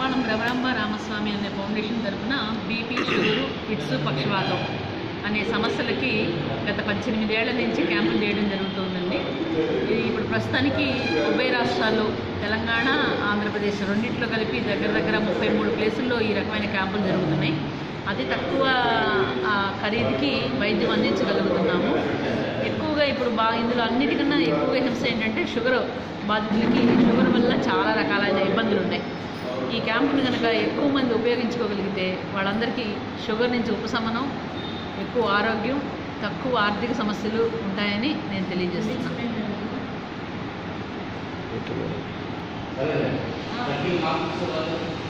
వేటపాలెం భ్రమరాంబ రామస్వామి అనే ఫౌండేషన్ తరఫున BP sugar fits పక్షవాతం అనే సమస్యలకి గత పద్దెనిమిదేళ్ల నుంచి క్యాంపులు చేయడం జరుగుతుందండి ఇది ఇప్పుడు ప్రస్తుతానికి ఉభయ రాష్ట్రాల్లో తెలంగాణ ఆంధ్రప్రదేశ్ రెండింటిలో కలిపి దగ్గర దగ్గర ముప్పై మూడు ప్లేసుల్లో ఈ రకమైన క్యాంపులు జరుగుతున్నాయి అతి తక్కువ ఆ, ఖరీదుకి వైద్యం అందించగలుగుతున్నాము ఎక్కువగా ఇప్పుడు బాగా ఇందులో అన్నిటికన్నా ఎక్కువగా హింస ఏంటంటే షుగర్ బాధితులకి షుగర్ వల్ల చాలా రకాలైన ఇబ్బందులు ఉన్నాయి ఈ క్యాంపుని కనుక ఎక్కువ మంది ఉపయోగించుకోగలిగితే వాళ్ళందరికీ షుగర్ నుంచి ఉపశమనం ఎక్కువ ఆరోగ్యం తక్కువ ఆర్థిక సమస్యలు ఉంటాయని నేను తెలియజేస్తున్నాను ఓకే మేడం